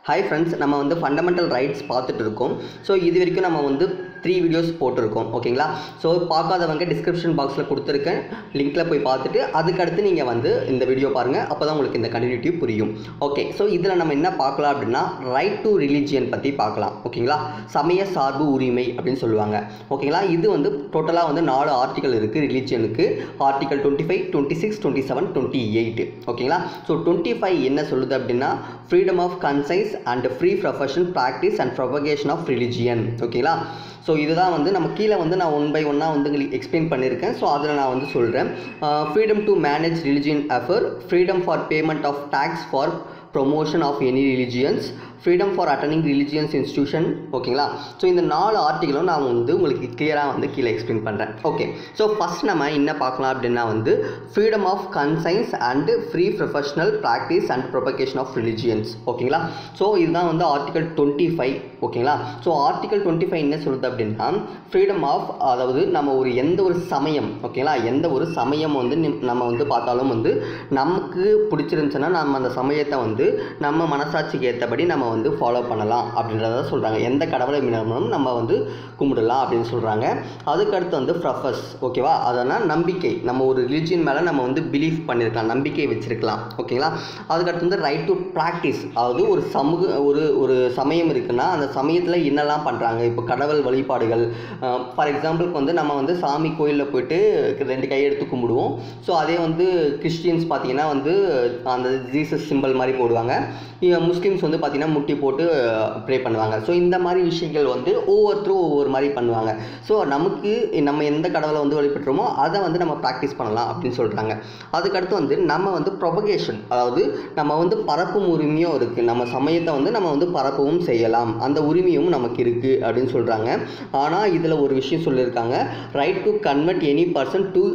Hi friends நம்ம வந்து fundamental rights பார்த்துட்டு இருக்கோம் ஸோ இது வரைக்கும் நம்ம வந்து த்ரீ வீடியோஸ் போட்டிருக்கோம் ஓகேங்களா ஸோ பார்க்காதவங்க டிஸ்கிரிப்ஷன் பாக்ஸில் கொடுத்துருக்கேன் லிங்க்கில் போய் பார்த்துட்டு அதுக்கடுத்து நீங்கள் வந்து இந்த வீடியோ பாருங்கள் அப்போ தான் உங்களுக்கு இந்த கண்டினியூட்டி புரியும் ஓகே ஸோ இதில் நம்ம என்ன பார்க்கலாம் அப்படின்னா ரைட் டு ரிலீஜியன் பற்றி பார்க்கலாம் ஓகேங்களா சமய சார்பு உரிமை அப்படின்னு சொல்லுவாங்க ஓகேங்களா இது வந்து டோட்டலாக வந்து நாலு ஆர்டிக்கல் இருக்குது ரிலீஜியனுக்கு article twenty five twenty six twenty seven twenty eight ஓகேங்களா ஸோ டுவெண்ட்டி ஃபைவ் என்ன சொல்லுது அப்படின்னா freedom of conscience and free profession practice and propagation of religion ஓகேங்களா ஸோ இதுதான் வந்து நம்ம கீழே வந்து நான் ஒன் பை ஒன்னாக வந்து உங்களுக்கு எக்ஸ்பிளைன் பண்ணியிருக்கேன் ஸோ அதில் நான் வந்து சொல்கிறேன் freedom to manage religion affair freedom for payment of tax for promotion of any religions freedom for அட்டனிங் ரிலிஜியன்ஸ் இன்ஸ்டியூஷன் ஓகேங்களா ஸோ இந்த நாலு ஆர்டிகளும் நான் வந்து உங்களுக்கு கிளியராக வந்து கீழே எக்ஸ்பிளைன் பண்ணுறேன் ஓகே ஸோ ஃபஸ்ட் நம்ம என்ன பார்க்கலாம் அப்படின்னா வந்து freedom of conscience and free professional practice and propagation of religions ஓகேங்களா ஸோ இதுதான் வந்து ஆர்டிகல் டுவெண்ட்டி ஃபைவ் ஓகேங்களா ஸோ ஆர்டிகல் டுவெண்ட்டி ஃபைவ் என்ன சொல்லுது அப்படின்னா ஃப்ரீடம் ஆஃப் அதாவது நம்ம ஒரு எந்த ஒரு சமயம் ஓகேங்களா எந்த ஒரு சமயம் வந்து நிம்- நம்ம வந்து பார்த்தாலும் வந்து நமக்கு பிடிச்சிருந்துச்சுன்னா நம்ம அந்த சமயத்தை வந்து நம்ம மனசாட்சிக்கு ஏற்றபடி நம்ம வந்து ஃபாலோ பண்ணலாம் அப்படின்றத சொல்கிறாங்க எந்த கடவுளை மினமும் நம்ம வந்து கும்பிடலாம் அப்படின்னு சொல்கிறாங்க அதுக்கடுத்து வந்து ப்ரொஃபஸ் ஓகேவா அதனால் நம்பிக்கை நம்ம ஒரு ரிலிஜியன் மேலே நம்ம வந்து பிலீஃப் பண்ணியிருக்கலாம் நம்பிக்கை வச்சிருக்கலாம் ஓகேங்களா அதுக்கடுத்து வந்து ரைட் டு ப்ராக்டிஸ் அதாவது ஒரு சமூக ஒரு ஒரு சமயம் இருக்குன்னா அந்த சமயத்தில் என்னெல்லாம் பண்ணுறாங்க இப்போ கடவுள் வழிபாடுகள் ஃபார் எக்ஸாம்பிளுக்கு வந்து நம்ம வந்து சாமி கோயிலில் போயிட்டு ரெண்டு கை எடுத்து கும்பிடுவோம் ஸோ அதே வந்து கிறிஸ்டியன்ஸ் பார்த்தீங்கன்னா வந்து அந்த ஜீசஸ் சிம்பிள் மாதிரி போடுவாங்க இங்க முஸ்லீம்ஸ் வந்து பார்த்தீங்கன்னா முட்டி போட்டு ப்ரே பண்ணுவாங்க ஸோ இந்த மாதிரி விஷயங்கள் வந்து ஒவ்வொருத்தரும் ஒவ்வொரு மாதிரி பண்ணுவாங்க ஸோ நமக்கு நம்ம எந்த கடவுளை வந்து வழிபட்டுறோமோ அதை வந்து நம்ம ப்ராக்டிஸ் பண்ணலாம் அப்படின்னு சொல்கிறாங்க அதுக்கடுத்து வந்து நம்ம வந்து ப்ரொபகேஷன் அதாவது நம்ம வந்து பரப்பும் உரிமையும் இருக்குது நம்ம சமயத்தை வந்து நம்ம வந்து பரப்பவும் செய்யலாம் அந்த உரிமையும் நமக்கு இருக்குது அப்படின்னு சொல்கிறாங்க ஆனால் இதில் ஒரு விஷயம் சொல்லியிருக்காங்க right to convert any person to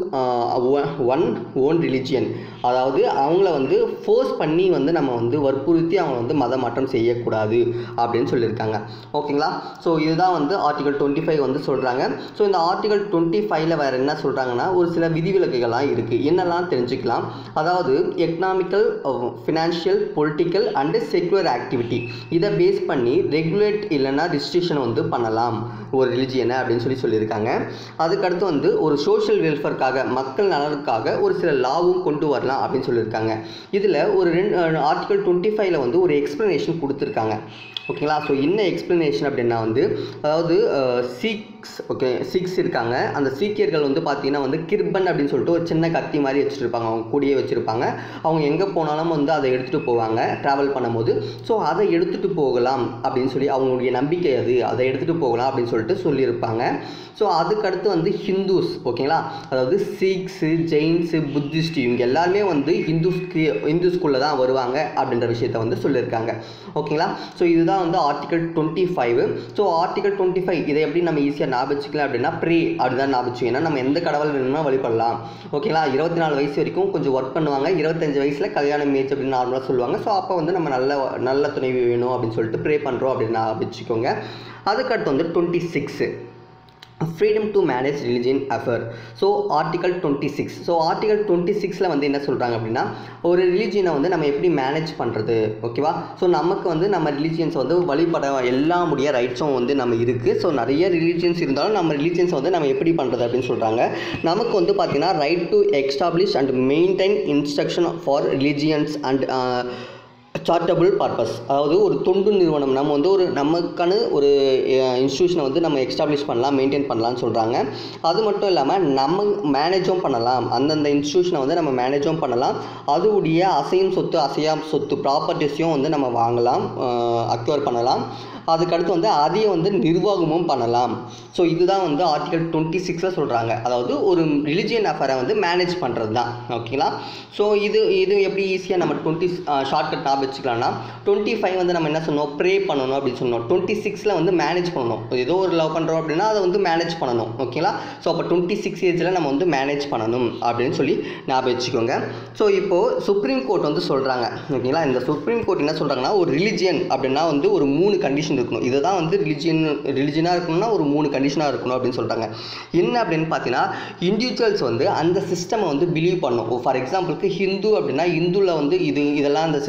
one own religion அதாவது அவங்கள வந்து ஃபோர்ஸ் பண்ணி வந்து நம்ம வந்து வற்புறுத்தி அவங்க வந்து மத மாற்றம் செய்யக்கூடாது அப்படின்னு சொல்லியிருக்காங்க ஓகேங்களா ஸோ இதுதான் வந்து ஆர்டிகல் டுவெண்ட்டி ஃபைவ் வந்து சொல்கிறாங்க ஸோ இந்த ஆர்டிகல் டுவெண்ட்டி ஃபைவ்ல வேறு என்ன சொல்கிறாங்கன்னா ஒரு சில விதிவிலக்குகள்லாம் இருக்குது என்னெல்லாம் தெரிஞ்சுக்கலாம் அதாவது economical financial political and secular activity இதை பேஸ் பண்ணி ரெகுலேட் இல்லைன்னா ரிஸ்ட்ரிக்ஷன் வந்து பண்ணலாம் ஒரு ரிலிஜியனை அப்படின்னு சொல்லி சொல்லியிருக்காங்க அதுக்கடுத்து வந்து ஒரு சோஷியல் வெல்ஃபேர்க்காக மக்கள் நலனுக்காக ஒரு சில லாவும் கொண்டு வரலாம் அப்படின்னு சொல்லியிருக்காங்க இதில் ஒரு ரெண்டு ஆர்டிகல் டுவெண்ட்டி ஃபைவ்ல வந்து ஒரு எக்ஸ்ப்ளனேஷன் கொடுத்துருக்காங்க ஓகேங்களா ஸோ என்ன எக்ஸ்ப்ளனேஷன் அப்படின்னா வந்து அதாவது சிக்ஸ் ஓகே சிக்ஸ் இருக்காங்க அந்த சீக்கியர்கள் வந்து பார்த்தீங்கன்னா வந்து கிர்பன் அப்படின்னு சொல்லிட்டு ஒரு சின்ன கத்தி மாதிரி வச்சுருப்பாங்க அவங்க கூடயே வச்சுருப்பாங்க அவங்க எங்கே போனாலும் வந்து அதை எடுத்துகிட்டு போவாங்க ட்ராவல் பண்ணும்போது ஸோ அதை எடுத்துகிட்டு போகலாம் அப்படின்னு சொல்லி அவங்களுடைய நம்பிக்கை அது அதை எடுத்துகிட்டு போகலாம் அப்படின்னு சொல்லிட்டு சொல்லியிருப்பாங்க ஸோ அதுக்கடுத்து வந்து ஹிந்துஸ் ஓகேங்களா அதாவது சிக்ஸு ஜெயின்ஸு புத்திஸ்ட் இவங்க எல்லாருமே வந்து ஹிந்துஸ்க்கு இந்துஸ்குள்ளே தான் வருவாங்க அப்படின்ற விஷயத்த வந்து சொல்லியிருக்காங்க ஓகேங்களா ஸோ இதுதான் வந்து article twenty five so article twenty five இதை எப்படி நம்ம ஈஸியாக ஞாபகம் வச்சுக்கலாம் அப்படின்னா ப்ரீ அப்படிதான் ஞாபகம் வச்சுக்கணும். ஏன்னா நம்ம எந்த கடவுள் வேணும்னா வழிபடலாம் ஓகேங்களா இருபத்தி நாலு வயசு வரைக்கும் கொஞ்சம் ஒர்க் பண்ணுவாங்க இருபத்தஞ்சு வயசில் கல்யாணம் மேட்ச் அப்படின்னு நார்மலாக சொல்லுவாங்க ஸோ அப்போ வந்து நம்ம நல்ல நல்ல துணைவி வேணும் அப்படின்னு சொல்லிட்டு ப்ரே பண்ணுறோம் அப்படின்னு ஞாபகம் வச்சுக்கோங்க அதுக்கடுத்து வந்து twenty six freedom to manage religion affair so article twenty six so article twenty சிக்ஸில் வந்து என்ன சொல்கிறாங்க அப்படின்னா ஒரு ரிலிஜியனை வந்து நம்ம எப்படி மேனேஜ் பண்ணுறது ஓகேவா ஸோ நமக்கு வந்து நம்ம ரிலிஜியன்ஸ் வந்து வழிபட எல்லா முடிய ரைட்ஸும் வந்து நம்ம இருக்குது ஸோ நிறைய ரிலிஜியன்ஸ் இருந்தாலும் நம்ம ரிலிஜியன்ஸ் வந்து நம்ம எப்படி பண்ணுறது அப்படின்னு சொல்கிறாங்க நமக்கு வந்து பார்த்திங்கன்னா right to establish and maintain instruction for religions and charitable purpose அதாவது ஒரு தொண்டு நிறுவனம் நம்ம வந்து ஒரு நமக்கான ஒரு இன்ஸ்டியூஷனை வந்து நம்ம எஸ்டாப்ளிஷ் பண்ணலாம் மெயின்டைன் பண்ணலாம்னு சொல்கிறாங்க அது மட்டும் இல்லாமல் நம்ம மேனேஜும் பண்ணலாம் அந்தந்த இன்ஸ்டியூஷனை வந்து நம்ம மேனேஜும் பண்ணலாம் அதுவுடைய அசையும் சொத்து அசையாம் சொத்து ப்ராப்பர்ட்டிஸையும் வந்து நம்ம வாங்கலாம் அக்யூர் பண்ணலாம் அதுக்கடுத்து வந்து அதையே வந்து நிர்வாகமும் பண்ணலாம் ஸோ இதுதான் வந்து ஆர்டிகல் டுவெண்ட்டி சிக்ஸில் சொல்கிறாங்க அதாவது ஒரு ரிலிஜியன் அஃபரை வந்து மேனேஜ் பண்ணுறது தான் ஓகேங்களா ஸோ இது இது எப்படி ஈஸியாக நம்ம டுவெண்ட்டி ஷார்ட்கட் ஞாபகம் வச்சுக்கலாம்னா டுவெண்ட்டி ஃபைவ் வந்து நம்ம என்ன சொன்னோம் ப்ரே பண்ணணும் அப்படின்னு சொன்னோம் டுவெண்ட்டி சிக்ஸில் வந்து மேனேஜ் பண்ணணும் ஏதோ ஒரு லவ் பண்ணுறோம் அப்படின்னா அதை வந்து மேனேஜ் பண்ணணும் ஓகேங்களா ஸோ அப்போ டுவெண்ட்டி சிக்ஸ் ஏஜில் நம்ம வந்து மேனேஜ் பண்ணணும் அப்படின்னு சொல்லி ஞாபகம் வச்சுக்கோங்க ஸோ இப்போது சுப்ரீம் கோர்ட் வந்து சொல்கிறாங்க ஓகேங்களா இந்த சுப்ரீம் கோர்ட் என்ன சொல்கிறாங்கன்னா ஒரு ரிலிஜியன் அப்படின்னா வந்து ஒரு மூணு கண்டிஷன் இருக்கணும் இதுதான் வந்து ரிலிஜியன் ரிலிஜியனாக இருக்கணும்னா ஒரு மூணு கண்டிஷனாக இருக்கணும் அப்படின்னு சொல்கிறாங்க என்ன அப்படின்னு பார்த்தீங்கன்னா இண்டிவிஜுவல்ஸ் வந்து அந்த சிஸ்டமை வந்து பிலீவ் பண்ணும் ஃபார் எக்ஸாம்பிளுக்கு ஹிந்து அப்படின்னா இந்துவில் வந்து இது இதெல்லாம் அந்த சிஸ்டத்தை வந்து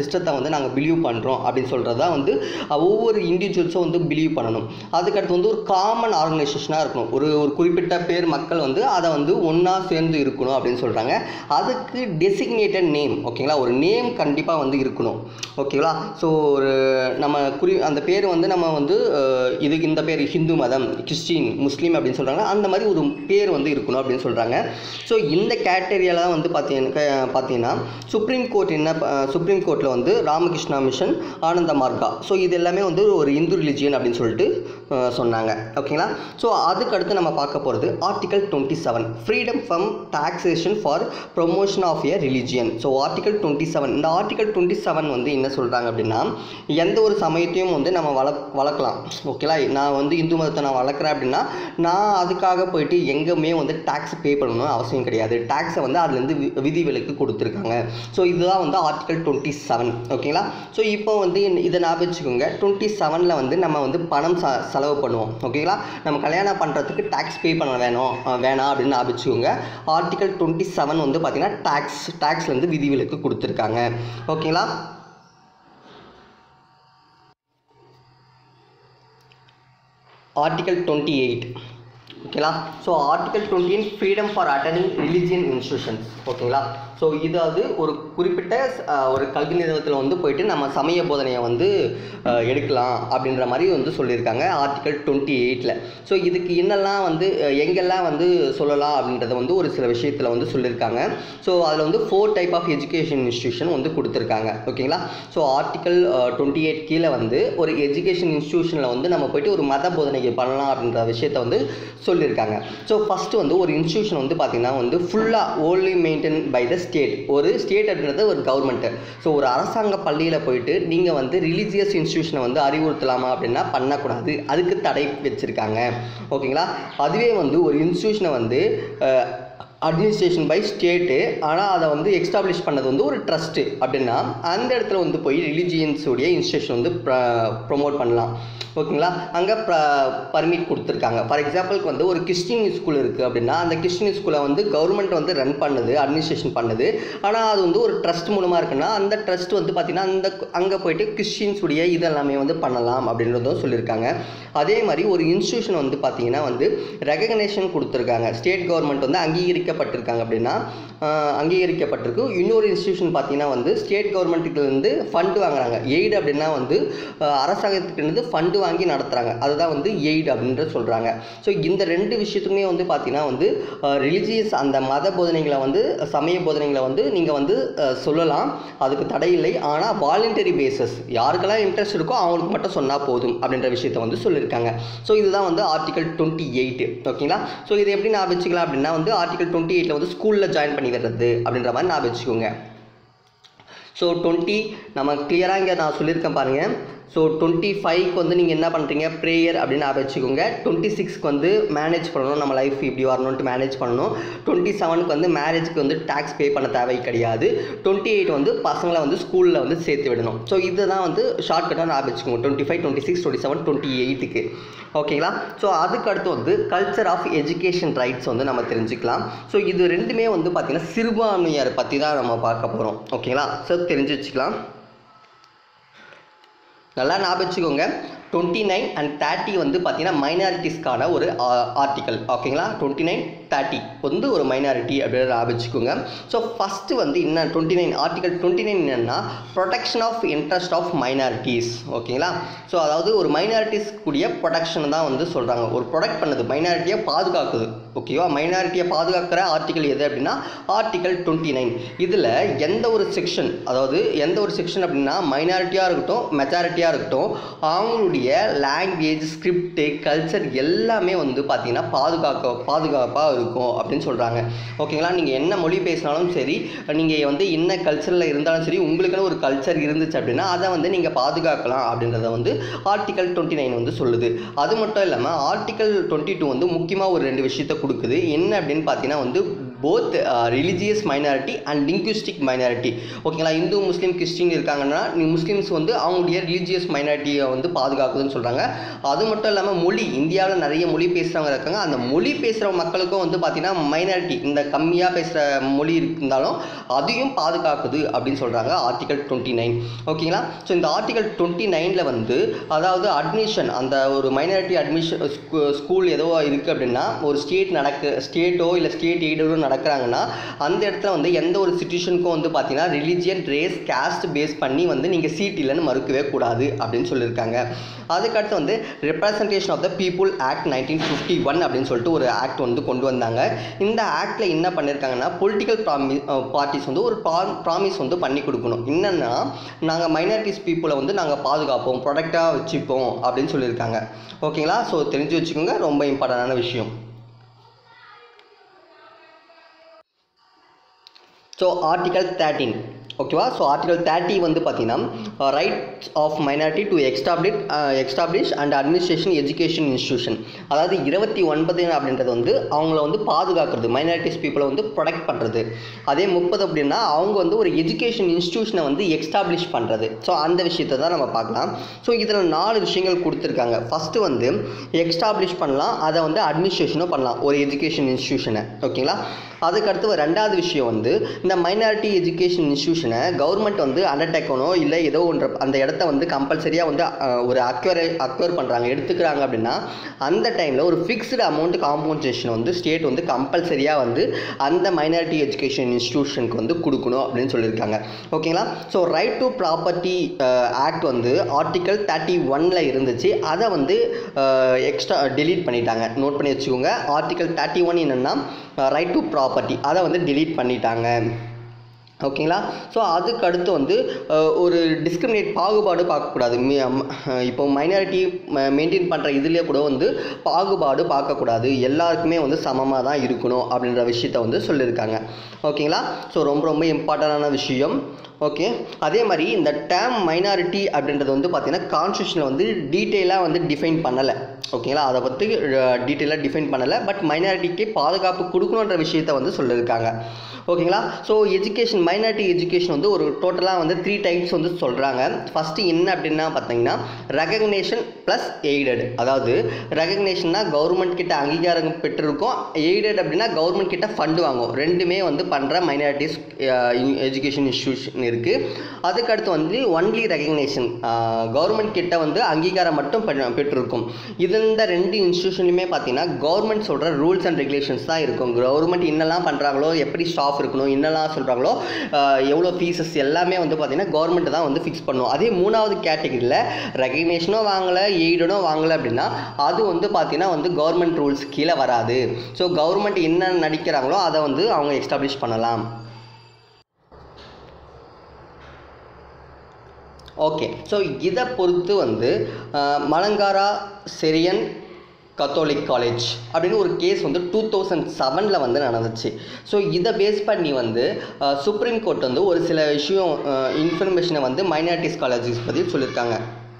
வந்து நாங்கள் பிலீவ் பண்ணுறோம் அப்படின்னு சொல்கிறதா வந்து ஒவ்வொரு இண்டிவிஜுவல்ஸும் வந்து பிலீவ் பண்ணணும் அதுக்கடுத்து வந்து ஒரு காமன் ஆர்கனைசேஷனாக இருக்கணும் ஒரு ஒரு குறிப்பிட்ட பேர் மக்கள் வந்து அதை வந்து ஒன்றா சேர்ந்து இருக்கணும் அப்படின்னு சொல்கிறாங்க அதுக்கு டெசிக்னேட்டட் நேம் ஓகேங்களா ஒரு நேம் கண்டிப்பாக வந்து இருக்கணும் ஓகேங்களா ஸோ ஒரு நம்ம குறி அந்த பேர் வந்து நம்ம வந்து அஹ், இதுக்கு இந்த பேர் ஹிந்து மதம் கிறிஸ்டின் முஸ்லீம் அப்படின்னு சொல்கிறாங்க அந்த மாதிரி ஒரு பேர் வந்து இருக்கணும் அப்படின்னு சொல்கிறாங்க ஸோ இந்த கேட்டகரியால வந்து பார்த்தீங்கன்னா பார்த்தீங்கன்னா சுப்ரீம் கோர்ட் என்ன ப- சுப்ரீம் கோர்ட்டில் வந்து ராமகிருஷ்ணா மிஷன் ஆனந்த மார்கா ஸோ இது எல்லாமே வந்து ஒரு இந்து ரிலிஜியன் அப்படின்னு சொல்லிட்டு அஹ், சொன்னாங்க ஓகேங்களா ஸோ அதுக்கு அடுத்து நம்ம பார்க்க போகிறது article twenty seven freedom from taxation for promotion of a religion so article twenty seven இந்த ஆர்டிகல் டுவெண்ட்டி செவன் வந்து என்ன சொல்கிறாங்க அப்படின்னா எந்த ஒரு சமயத்தையும் வந்து நம்ம வள வளர்க்கலாம் ஓகேங்களா நான் வந்து இந்து மதத்தை நான் வளர்க்குறேன் அப்படின்னா நான் அதுக்காக போயிட்டு எங்கேயுமே வந்து டேக்ஸ் பே பண்ணணும்னு அவசியம் கிடையாது டேக்ஸை வந்து அதுலேருந்து வி- விதிவிலக்கு கொடுத்துருக்காங்க ஸோ இதுதான் வந்து ஆர்டிகல் டுவெண்ட்டி செவன் ஓகேங்களா ஸோ இப்போ வந்து இந்த- இதை ஞாபகம் வச்சுக்கோங்க டுவெண்ட்டி செவனில் வந்து நம்ம வந்து பணம் ச செலவு பண்ணுவோம் ஓகேங்களா நம்ம கல்யாணம் பண்ணுறதுக்கு டேக்ஸ் பே பண்ண வேணும் அஹ் வேணாம் அப்படின்னு ஞாபகம் வச்சுக்கோங்க ஆர்டிகல் டுவெண்ட்டி செவன் வந்து பார்த்தீங்கன்னா டேக்ஸ் டேக்ஸ்லேருந்து விதிவிலக்கு கொடுத்துருக்காங்க ஓகேங்களா ஆர்டிகல் டுவெண்ட்டி எயிட் ஓகேங்களா so article twenty freedom for அட்டனிங் ரிலிஜியன் இன்ஸ்டியூஷன்ஸ் ஓகேங்களா ஸோ இதாவது ஒரு குறிப்பிட்ட அஹ், ஒரு கல்வி நிறுவனத்தில் வந்து போயிட்டு நம்ம சமய போதனையை வந்து அஹ், எடுக்கலாம் அப்படின்ற மாதிரி வந்து சொல்லியிருக்காங்க ஆர்டிகல் டுவெண்ட்டி எயிட்டில் ஸோ இதுக்கு என்னெல்லாம் வந்து அஹ், எங்கெல்லாம் வந்து சொல்லலாம் அப்படின்றத வந்து ஒரு சில விஷயத்தில் வந்து சொல்லியிருக்காங்க ஸோ அதில் வந்து four type of education institution வந்து கொடுத்துருக்காங்க ஓகேங்களா ஸோ ஆர்டிகல் டுவெண்ட்டி எயிட் கீழே வந்து ஒரு எஜுகேஷன் இன்ஸ்டியூஷனில் வந்து நம்ம போயிட்டு ஒரு மத போதனைகள் பண்ணலாம் அப்படின்ற விஷயத்த வந்து சொல்லியிருக்காங்க ஸோ ஃபஸ்ட்டு வந்து ஒரு இன்ஸ்டியூஷன் வந்து பார்த்திங்கன்னா வந்து ஃபுல்லாக only maintain by the state ஒரு ஸ்டேட் அப்படின்றது ஒரு கவர்மெண்ட்டு ஸோ ஒரு அரசாங்க பள்ளியில் போயிட்டு நீங்கள் வந்து ரிலீஜியஸ் இன்ஸ்டியூஷனை வந்து அறிவுறுத்தலாமா அப்படின்னா பண்ணக்கூடாது அதுக்கு தடை வச்சுருக்காங்க ஓகேங்களா அதுவே வந்து ஒரு இன்ஸ்டியூஷனை வந்து அட்மினிஸ்ட்ரேஷன் பை ஸ்டேட்டு ஆனால் அதை வந்து எக்ஸ்டாப்ளிஷ் பண்ணது வந்து ஒரு ட்ரஸ்ட்டு அப்படின்னா அந்த இடத்துல வந்து போய் ரிலிஜியன்ஸுடைய இன்ஸ்டியூஷன் வந்து ப்ரொமோட் பண்ணலாம் ஓகேங்களா அங்கே பர்மிட் கொடுத்துருக்காங்க ஃபார் எக்ஸாம்பிளுக்கு வந்து ஒரு கிறிஸ்டின் ஸ்கூல் இருக்குது அப்படின்னா அந்த கிறிஸ்டின் ஸ்கூலை வந்து கவர்மெண்ட் வந்து ரன் பண்ணுது அட்மினிஸ்ட்ரேஷன் பண்ணுது ஆனால் அது வந்து ஒரு ட்ரஸ்ட் மூலமாக இருக்குன்னா அந்த ட்ரஸ்ட் வந்து பார்த்திங்கன்னா அந்த அங்கே போயிட்டு கிறிஸ்டின்ஸ் உடைய இதெல்லாமே வந்து பண்ணலாம் அப்படின்றதும் சொல்லியிருக்காங்க அதே மாதிரி ஒரு இன்ஸ்டியூஷன் வந்து பார்த்திங்கன்னா வந்து ரெகக்னேஷன் கொடுத்துருக்காங்க ஸ்டேட் கவர்மெண்ட் வந்து அங்கீகரிக்கப்பட்டிருக்காங்க அப்படின்னா ஆஹ், அங்கீகரிக்கப்பட்டிருக்கு இன்னொரு இன்ஸ்டியூஷன் பார்த்தீங்கன்னா வந்து ஸ்டேட் கவர்மெண்ட்டுலேருந்து ஃபண்டு வாங்குறாங்க எய்டு அப்படின்னா வந்து ஆஹ், அரசாங்கத்துக்கிட்டேருந்து ஃபண்டு வாங்கி நடத்துகிறாங்க அதுதான் வந்து எய்டு அப்படின்ற சொல்கிறாங்க ஸோ இந்த ரெண்டு விஷயத்துக்குமே வந்து பார்த்தீங்கன்னா வந்து ரிலிஜியஸ் அந்த மத போதனைகளை வந்து சமய போதனைகளை வந்து நீங்கள் வந்து ஆஹ், சொல்லலாம் அதுக்கு தடை இல்லை ஆனால் வாலண்டரி பேசஸ் யாருக்கெல்லாம் இன்ட்ரெஸ்ட் இருக்கோ அவங்களுக்கு மட்டும் சொன்னால் போதும் அப்படின்ற விஷயத்த வந்து சொல்லியிருக்காங்க ஸோ இதுதான் வந்து ஆர்டிகல் டுவெண்ட்டி எயிட் ஓகேங்களா ஸோ இதை எப்படி நான் வச்சுக்கலாம் அப்படின்னா வந்து ஆர்டிகல் டுவெண்ட்டி எயிட்டில் வந்து ஸ்கூலில் ஜாயின் பண்ணி வர்றது அப்படின்ற மாதிரி நான் வச்சுக்கோங்க ஸோ டுவெண்ட்டி நம்ம கிளியராக இங்கே நான் சொல்லியிருக்கேன் பாருங்கள் ஸோ டுவெண்ட்டி ஃபைவ்க்கு வந்து நீங்கள் என்ன பண்ணுறீங்க ப்ரேயர் அப்படின்னு நான் வச்சுக்கோங்க டுவெண்ட்டி சிக்ஸ்க்கு வந்து மேனேஜ் பண்ணணும் நம்ம லைஃப் இப்படி வரணும்ட்டு மேனேஜ் பண்ணணும் டுவெண்ட்டி செவனுக்கு வந்து மேரேஜ்க்கு வந்து டேக்ஸ் பே பண்ண தேவை கிடையாது டுவெண்ட்டி எயிட் வந்து பசங்களை வந்து ஸ்கூலில் வந்து சேர்த்து விடணும் ஸோ இதுதான் வந்து ஷார்ட்கட்டாக நான் வச்சுக்கோங்க twenty five twenty six twenty seven twenty எயிட்டுக்கு ஓகேங்களா ஸோ அதுக்கு அடுத்து வந்து கல்ச்சர் ஆஃப் எஜுகேஷன் ரைட்ஸ் வந்து நம்ம தெரிஞ்சுக்கலாம் ஸோ இது ரெண்டுமே வந்து பார்த்திங்கன்னா சிறுபான்மையர் பற்றி தான் நம்ம பார்க்க போகிறோம் ஓகேங்களா ஸோ தெரிஞ்சு வச்சுக்கலாம் நல்லா ஞாபகம் வச்சுக்கோங்க டுவெண்ட்டி நைன் அண்ட் தேர்ட்டி வந்து பார்த்தீங்கன்னா மைனாரிட்டிஸ்க்கான ஒரு ஆர்டிக்கல் ஓகேங்களா டுவெண்ட்டி நைன் தேர்ட்டி வந்து ஒரு மைனாரிட்டி அப்படின்னு ஞாபகம் வச்சுக்கோங்க ஸோ ஃபஸ்ட்டு வந்து என்ன twenty nine article twenty nine என்னென்னா protection of interest of minorities ஓகேங்களா ஸோ அதாவது ஒரு மைனாரிட்டிஸ் கூடிய ப்ரொடெக்ஷன் தான் வந்து சொல்கிறாங்க ஒரு ப்ரொடெக்ட் பண்ணுது மைனாரிட்டியை பாதுகாக்குது ஓகேவா மைனாரிட்டியை பாதுகாக்கிற ஆர்டிகல் எது அப்படின்னா ஆர்டிகல் டுவெண்ட்டி நைன் இதில் எந்த ஒரு செக்ஷன் அதாவது எந்த ஒரு செக்ஷன் அப்படின்னா மைனாரிட்டியாக இருக்கட்டும் மெஜாரிட்டியாக இருக்கட்டும் அவங்களுடைய லாங்குவேஜ் ஸ்கிரிப்டு கல்ச்சர் எல்லாமே வந்து பார்த்தீங்கன்னா பாதுகாக்க பாதுகாப்பாக இருக்கும் அப்படின்னு சொல்கிறாங்க ஓகேங்களா நீங்கள் என்ன மொழி பேசினாலும் சரி நீங்கள் வந்து என்ன கல்ச்சரில் இருந்தாலும் சரி உங்களுக்குன்னு ஒரு கல்ச்சர் இருந்துச்சு அப்படின்னா அதை வந்து நீங்கள் பாதுகாக்கலாம் அப்படின்றத வந்து ஆர்டிகல் டுவெண்ட்டி நைன் வந்து சொல்லுது அது மட்டும் இல்லாமல் ஆர்டிகல் டுவெண்ட்டி டூ வந்து முக்கியமாக ஒரு ரெண்டு விஷயத்த கொடுக்குது என்ன அப்படின்னு பார்த்தீங்கன்னா வந்து both religious minority and linguistic minority ஓகேங்களா இந்து முஸ்லீம் கிறிஸ்டின் இருக்காங்கன்னா நீ முஸ்லீம்ஸ் வந்து அவங்களுடைய ரிலீஜியஸ் மைனாரிட்டியை வந்து பாதுகாக்குதுன்னு சொல்கிறாங்க அது மட்டும் இல்லாமல் மொழி இந்தியாவில் நிறைய மொழி பேசுகிறவங்க இருக்காங்க அந்த மொழி பேசுகிற மக்களுக்கும் வந்து பார்த்திங்கன்னா மைனாரிட்டி இந்த கம்மியாக பேசுகிற மொழி இருந்தாலும் அதையும் பாதுகாக்குது அப்படின்னு சொல்கிறாங்க ஆர்டிகல் டுவெண்ட்டி நைன் ஓகேங்களா ஸோ இந்த ஆர்டிகல் டுவெண்ட்டி நைனில் வந்து அதாவது அட்மிஷன் அந்த ஒரு மைனாரிட்டி அட்மிஷன் ஸ்கூல் ஏதோ இருக்குது அப்படின்னா ஒரு ஸ்டேட் நடக்கு ஸ்டேட்டோ இல்லை ஸ்டேட் எய்டோ நடக்கிறாங்கன்னா அந்த இடத்துல வந்து எந்த ஒரு சிச்சுவேஷனுக்கும் வந்து பார்த்தீங்கன்னா ரிலிஜியன் ரேஸ் கேஸ்ட் பேஸ் பண்ணி வந்து நீங்கள் சீட் இல்லைன்னு மறுக்கவே கூடாது அப்படின்னு சொல்லியிருக்காங்க அதுக்கடுத்து வந்து representation of the people act nineteen fifty one அப்படின்னு சொல்லிட்டு ஒரு ஆக்ட் வந்து கொண்டு வந்தாங்க இந்த ஆக்டில் என்ன பண்ணியிருக்காங்கன்னா பொலிட்டிக்கல் ப்ராமி பார்ட்டிஸ் வந்து ஒரு ப்ராமிஸ் வந்து பண்ணி கொடுக்கணும் என்னென்னா நாங்கள் மைனாரிட்டிஸ் பீப்புளை வந்து நாங்கள் பாதுகாப்போம் ப்ரொடக்டாக வச்சுப்போம் அப்படின்னு சொல்லியிருக்காங்க ஓகேங்களா ஸோ தெரிஞ்சு வச்சுக்கோங்க ரொம்ப இம்பார்ட்டண்டான விஷயம் ஸோ ஆர்டிகல் தேர்ட்டீன் ஓகேவா ஸோ ஆர்டிகல் தேர்ட்டி வந்து பார்த்தீங்கன்னா rights of minority to establish establish and administration education institution அதாவது இருபத்தி ஒன்பது அப்படின்றது வந்து அவங்கள வந்து பாதுகாக்கிறது மைனாரிட்டிஸ் பீப்புளை வந்து ப்ரொடெக்ட் பண்ணுறது அதே முப்பது அப்படின்னா அவங்க வந்து ஒரு எஜுகேஷன் இன்ஸ்டியூஷனை வந்து எக்ஸ்டாப்ளிஷ் பண்ணுறது ஸோ அந்த விஷயத்தை தான் நம்ம பார்க்கலாம் ஸோ இதில் நாலு விஷயங்கள் கொடுத்துருக்காங்க ஃபஸ்ட்டு வந்து எக்ஸ்டாப்ளிஷ் பண்ணலாம் அதை வந்து அட்மினிஸ்ட்ரேஷனும் பண்ணலாம் ஒரு எஜுகேஷன் இன்ஸ்டியூஷனை ஓகேங்களா அதுக்கடுத்து ரெண்டாவது விஷயம் வந்து இந்த மைனாரிட்டி எஜுகேஷன் இன்ஸ்டியூஷனை கவர்மெண்ட் வந்து அண்டர்டேக்கனோ இல்லை ஏதோ ஒன்று அந்த இடத்த வந்து கம்பல்சரியாக வந்து அஹ், ஒரு அக்வரை அக்வயர் பண்ணுறாங்க எடுத்துக்கிறாங்க அப்படின்னா அந்த டைமில் ஒரு ஃபிக்ஸ்டு அமௌண்ட் காம்பன்சேஷன் வந்து ஸ்டேட் வந்து கம்பல்சரியாக வந்து அந்த மைனாரிட்டி எஜுகேஷன் இன்ஸ்டியூஷனுக்கு வந்து கொடுக்கணும் அப்படின்னு சொல்லியிருக்காங்க ஓகேங்களா so right to property act வந்து ஆர்டிக்கல் தேர்ட்டி ஒனில் இருந்துச்சு அதை வந்து எக்ஸ்ட்ரா delete பண்ணிட்டாங்க நோட் பண்ணி வச்சுக்கோங்க ஆர்டிக்கல் தேர்ட்டி ஒன் என்னென்னா ரைட் டு ப்ராப்பர்ட்டி அதை வந்து delete பண்ணிட்டாங்க ஓகேங்களா ஸோ அதுக்கு அடுத்து வந்து அஹ், ஒரு டிஸ்கிரிமினேட் பாகுபாடு பார்க்கக்கூடாது மி- அம், அஹ், இப்போ மைனாரிட்டி மெயின்டைன் பண்ணுற இதுலேயே கூட வந்து பாகுபாடு பார்க்கக்கூடாது எல்லாருக்குமே வந்து சமமாக தான் இருக்கணும் அப்படின்ற விஷயத்த வந்து சொல்லியிருக்காங்க ஓகேங்களா ஸோ ரொம்ப ரொம்ப இம்பார்ட்டண்டான விஷயம் ஓகே அதே மாதிரி இந்த டேம் மைனாரிட்டி அப்படின்றது வந்து பார்த்தீங்கன்னா கான்ஸ்டியூஷனில் வந்து டீட்டெயிலாக வந்து டிஃபைன் பண்ணலை ஓகேங்களா அதை பற்றி டீட்டெயிலாக டிஃபைன் பண்ணலை பட் மைனாரிட்டிக்கு பாதுகாப்பு கொடுக்கணுன்ற விஷயத்த வந்து சொல்லியிருக்காங்க ஓகேங்களா ஸோ எஜுகேஷன் மைனாரிட்டி எஜுகேஷன் வந்து ஒரு டோட்டலாக வந்து த்ரீ டைப்ஸ் வந்து சொல்கிறாங்க ஃபஸ்ட்டு என்ன அப்படின்னா பார்த்தீங்கன்னா ரெகக்னேஷன் ப்ளஸ் எய்டட் அதாவது ரெகக்னேஷன்னா கவர்மெண்ட் கிட்ட அங்கீகாரம் பெற்றிருக்கோம் எய்டட் அப்படின்னா கவர்மெண்ட் கிட்ட ஃபண்டு வாங்கும் ரெண்டுமே வந்து பண்ணுற மைனாரிட்டிஸ் எஜுகேஷன் இன்ஸ்டியூஷன் இருக்குது அதுக்கடுத்து வந்து ஒன்லி ரெகக்னேஷன் கவர்மெண்ட் கிட்ட வந்து அங்கீகாரம் மட்டும் பெ- பெற்றிருக்கும் இது இந்த ரெண்டு இன்ஸ்டியூஷன்லையுமே பார்த்தீங்கன்னா கவர்மெண்ட் சொல்கிற ரூல்ஸ் அண்ட் ரெகுலேஷன்ஸ் தான் இருக்கும் கவர்மெண்ட் என்னெல்லாம் பண்ணுறாங்களோ எப்படி ஸ்டாஃப் இருக்கணும் என்னெல்லாம் சொல்கிறாங்களோ எவ்வளோ ஃபீஸஸ் எல்லாமே வந்து பார்த்தீங்கன்னா கவர்மெண்ட் தான் வந்து ஃபிக்ஸ் பண்ணும் அதே மூணாவது கேட்டகரியில் ரெகக்னேஷனும் வாங்கலை எய்டனும் வாங்கலை அப்படின்னா அது வந்து பார்த்தீங்கன்னா வந்து கவர்மெண்ட் ரூல்ஸ் கீழே வராது ஸோ கவர்மெண்ட் என்ன நடிக்கிறாங்களோ அதை வந்து அவங்க எஸ்டாப்ளிஷ் பண்ணலாம் ஓகே ஸோ இதை பொறுத்து வந்து ah, Malankara Cherian Catholic college அப்படின்னு ஒரு கேஸ் வந்து டூ தௌசண்ட் செவனில் வந்து நடந்துச்சு ஸோ இதை பேஸ் பண்ணி வந்து சுப்ரீம் கோர்ட் வந்து ஒரு சில விஷயம் இன்ஃபர்மேஷனை வந்து மைனாரிட்டிஸ் காலேஜஸ் பற்றி சொல்லியிருக்காங்க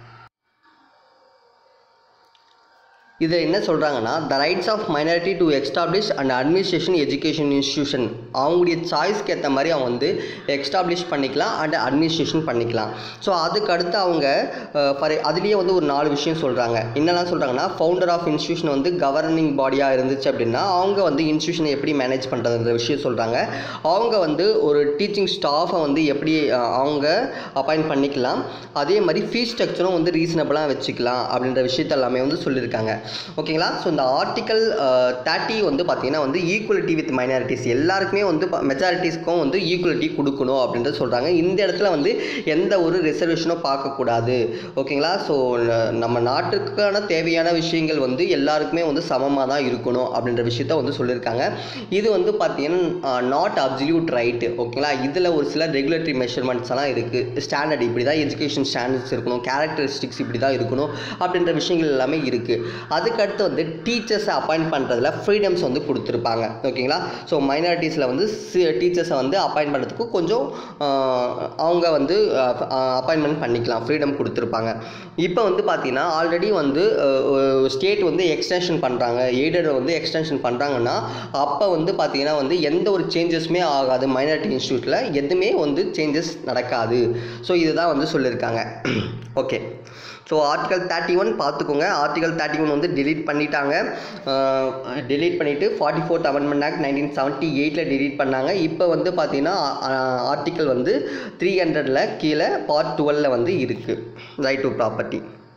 இதில் என்ன சொல்கிறாங்கன்னா the rights of minority to establish and administration education institution அவங்களுடைய சாய்ஸ்க்கு ஏற்ற மாதிரி அவங்க வந்து எஸ்டாப்ளிஷ் பண்ணிக்கலாம் அண்ட் அட்மினிஸ்ட்ரேஷன் பண்ணிக்கலாம் ஸோ அதுக்கு அடுத்து அவங்க ஃபார் அதுலேயே வந்து ஒரு நாலு விஷயம் சொல்கிறாங்க என்னெல்லாம் சொல்கிறாங்கன்னா ஃபவுண்டர் ஆஃப் இன்ஸ்டியூஷன் வந்து கவர்னிங் பாடியாக இருந்துச்சு அப்படின்னா அவங்க வந்து இன்ஸ்டியூஷனை எப்படி மேனேஜ் பண்ணுறதுன்ற விஷயம் சொல்கிறாங்க அவங்க வந்து ஒரு டீச்சிங் ஸ்டாஃபை வந்து எப்படி அஹ், அவங்க அப்பாயிண்ட் பண்ணிக்கலாம் அதே மாதிரி ஃபீஸ் ஸ்ட்ரக்சரும் வந்து ரீசனபிளாக வச்சுக்கலாம் அப்படின்ற விஷயத்த எல்லாமே வந்து சொல்லியிருக்காங்க ஓகேங்களா ஸோ இந்த ஆர்டிக்கல் தேர்ட்டி வந்து பார்த்தீங்கன்னா வந்து ஈக்குவலிட்டி வித் மைனாரிட்டிஸ் எல்லாருக்குமே வந்து மெஜாரிட்டிஸ்க்கும் வந்து ஈக்குவலிட்டி கொடுக்கணும் அப்படின்றது சொல்கிறாங்க இந்த இடத்துல வந்து எந்த ஒரு ரிசர்வேஷனும் பார்க்கக்கூடாது ஓகேங்களா ஸோ நம்ம நாட்டுக்கான தேவையான விஷயங்கள் வந்து எல்லாருக்குமே வந்து சமமாக தான் இருக்கணும் அப்படின்ற விஷயத்த வந்து சொல்லியிருக்காங்க இது வந்து பார்த்தீங்கன்னா நாட் அப்சல்யூட் ரைட்டு ஓகேங்களா இதில் ஒரு சில ரெகுலேட்டரி மெஷர்மெண்ட்ஸ் எல்லாம் இருக்குது ஸ்டாண்டர்ட் இப்படி தான் எஜுகேஷன் ஸ்டாண்டர்ட்ஸ் இருக்கணும் கேரக்டரிஸ்டிக்ஸ் இப்படி தான் இருக்கணும் அப்படின்ற விஷயங்கள் எல்லாமே இருக்குது அதுக்கடுத்து வந்து டீச்சர்ஸை அப்பாயிண்ட் பண்ணுறதுல ஃப்ரீடம்ஸ் வந்து கொடுத்துருப்பாங்க ஓகேங்களா ஸோ மைனாரிட்டிஸில் வந்து டீச்சர்ஸை வந்து அப்பாயிண்ட் பண்ணுறதுக்கு கொஞ்சம் ஆஹ், அவங்க வந்து அப்பாயின்மெண்ட் பண்ணிக்கலாம் ஃப்ரீடம் கொடுத்துருப்பாங்க இப்போ வந்து பார்த்தீங்கன்னா ஆல்ரெடி வந்து ஸ்டேட் வந்து எக்ஸ்டென்ஷன் பண்ணுறாங்க எய்டட் வந்து எக்ஸ்டென்ஷன் பண்ணுறாங்கன்னா அப்போ வந்து பார்த்தீங்கன்னா வந்து எந்த ஒரு சேஞ்சஸுமே ஆகாது மைனாரிட்டி இன்ஸ்டியூட்டில் எதுவுமே வந்து சேஞ்சஸ் நடக்காது ஸோ இதுதான் வந்து சொல்லியிருக்காங்க okay so article thirty one பார்த்துக்கோங்க ஆர்டிகல் தேர்ட்டி ஒன் வந்து delete பண்ணிட்டாங்க delete பண்ணிவிட்டு forty fourth amendment act nineteen seventy எயிட்டில் delete பண்ணாங்க இப்போ வந்து பார்த்தீங்கன்னா ஆர்டிக்கல் வந்து த்ரீ ஹண்ட்ரடில் கீழே பார்ட் டுவெலில் வந்து இருக்குது ரைட் டு ப்ராப்பர்ட்டி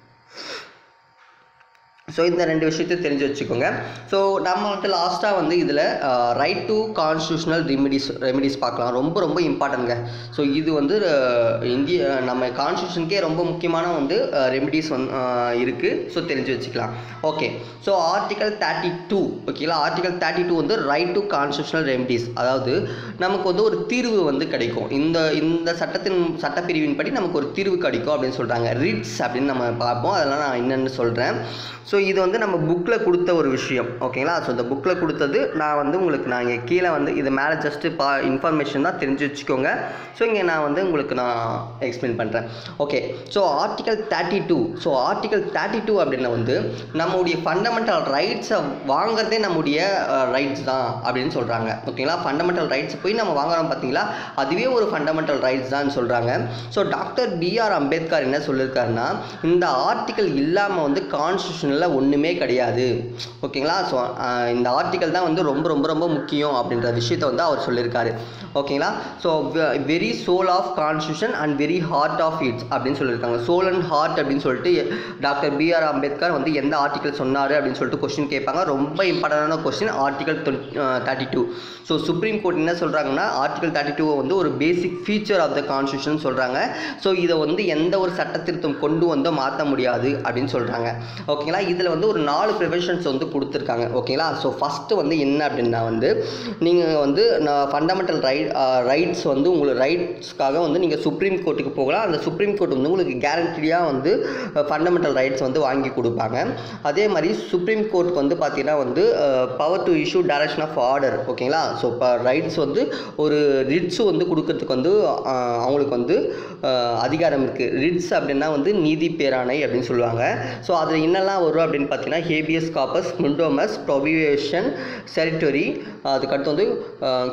ஸோ இந்த ரெண்டு விஷயத்தையும் தெரிஞ்சு வச்சுக்கோங்க ஸோ நம்ம வந்து லாஸ்ட்டாக வந்து இதில் right to constitutional remedies remedies பார்க்கலாம் ரொம்ப ரொம்ப இம்பார்ட்டன்ட்ங்க ஸோ இது வந்து அஹ், இந்திய நம்ம கான்ஸ்டியூஷனுக்கே ரொம்ப முக்கியமான வந்து ரெமிடிஸ் வந்து இருக்குது ஸோ தெரிஞ்சு வச்சுக்கலாம் okay so article thirty two ஓகேங்களா ஆர்டிகல் தேர்ட்டி டூ வந்து ரைட் டு கான்ஸ்டியூஷனல் ரெமிடிஸ் அதாவது நமக்கு வந்து ஒரு தீர்வு வந்து கிடைக்கும் இந்த இந்த சட்டத்தின் சட்டப்பிரிவின் படி நமக்கு ஒரு தீர்வு கிடைக்கும் அப்படின்னு சொல்கிறாங்க ரிட்ஸ் அப்படின்னு நம்ம பார்ப்போம் அதெல்லாம் நான் என்னென்னு சொல்கிறேன் ஸோ இது வந்து நம்ம புக்கில் கொடுத்த ஒரு விஷயம் ஓகேங்களா ஸோ இந்த புக்கில் கொடுத்தது நான் வந்து உங்களுக்கு நான் இங்கே கீழே வந்து இது மேலே ஜஸ்ட்டு பா இன்ஃபர்மேஷன் தான் தெரிஞ்சு வச்சுக்கோங்க ஸோ இங்கே நான் வந்து உங்களுக்கு நான் எக்ஸ்பிளைன் பண்ணுறேன் okay so article thirty two so article thirty two அப்படின்னா வந்து நம்முடைய ஃபண்டமெண்டல் ரைட்ஸை வாங்குறதே நம்முடைய ரைட்ஸ் தான் அப்படின்னு சொல்கிறாங்க ஓகேங்களா ஃபண்டமெண்டல் ரைட்ஸ் போய் நம்ம வாங்குறோம் பார்த்தீங்களா அதுவே ஒரு ஃபண்டமெண்டல் ரைட்ஸ் தான் சொல்கிறாங்க ஸோ டாக்டர் பிஆர் அம்பேத்கர் என்ன சொல்லியிருக்காருன்னா இந்த ஆர்டிக்கல் இல்லாமல் வந்து கான்ஸ்டியூஷனில் ஒன்றுமே கிடையாது ஓகேங்களா ஸோ இந்த ஆர்டிக்கல் தான் வந்து ரொம்ப ரொம்ப ரொம்ப முக்கியம் அப்படின்ற விஷயத்தை வந்து அவர் சொல்லியிருக்காரு ஓகேங்களா so very soul of constitution and very heart of its அப்படின்னு சொல்லியிருக்காங்க சோல் அண்ட் ஹார்ட் அப்படின்னு சொல்லிட்டு டாக்டர் பிஆர் அம்பேத்கர் வந்து எந்த ஆர்டிக்கல் சொன்னார் அப்படின்னு சொல்லிட்டு கொஸ்டின் கேட்பாங்க ரொம்ப இம்பார்ட்டண்டான question article thirty two so supreme court என்ன சொல்கிறாங்கன்னா ஆர்டிகல் தேர்ட்டி டூ வந்து ஒரு basic feature of the constitution சொல்கிறாங்க ஸோ இதை வந்து எந்த ஒரு சட்ட திருத்தம் கொண்டு வந்தோ மாற்ற முடியாது அப்படின்னு சொல்கிறாங்க ஓகேங்களா இதில் வந்து ஒரு நாலு ப்ரிவென்ஷன்ஸ் வந்து கொடுத்துருக்காங்க ஓகேங்களா ஸோ ஃபஸ்ட்டு வந்து என்ன அப்படின்னா வந்து நீங்கள் வந்து நான் ஃபண்டமெண்டல் ரைட் ரைட்ஸ் வந்து உங்களுக்கு ரைட்ஸ்க்காக வந்து நீங்கள் சுப்ரீம் கோர்ட்டுக்கு போகலாம் அந்த சுப்ரீம் கோர்ட் வந்து உங்களுக்கு கேரண்டியாக வந்து ஃபண்டமெண்டல் ரைட்ஸ் வந்து வாங்கி கொடுப்பாங்க அதே மாதிரி சுப்ரீம் கோர்ட்டுக்கு வந்து பார்த்தீங்கன்னா வந்து power to issue direction of order ஓகேங்களா ஸோ இப்போ ரைட்ஸ் வந்து ஒரு ரிட்ஸ் வந்து கொடுக்கறதுக்கு வந்து அஹ், அவங்களுக்கு வந்து அஹ், அதிகாரம் இருக்குது ரிட்ஸ் அப்படின்னா வந்து நீதி பேராணை அப்படின்னு சொல்லுவாங்க ஸோ அதில் என்னெல்லாம் வரும் அப்படின்னு பார்த்தீங்கன்னா ஹேபியஸ் காப்பஸ் முண்டோமஸ் ப்ரொவிவேஷன் செரிட்டரி அதுக்கடுத்து வந்து அஹ்,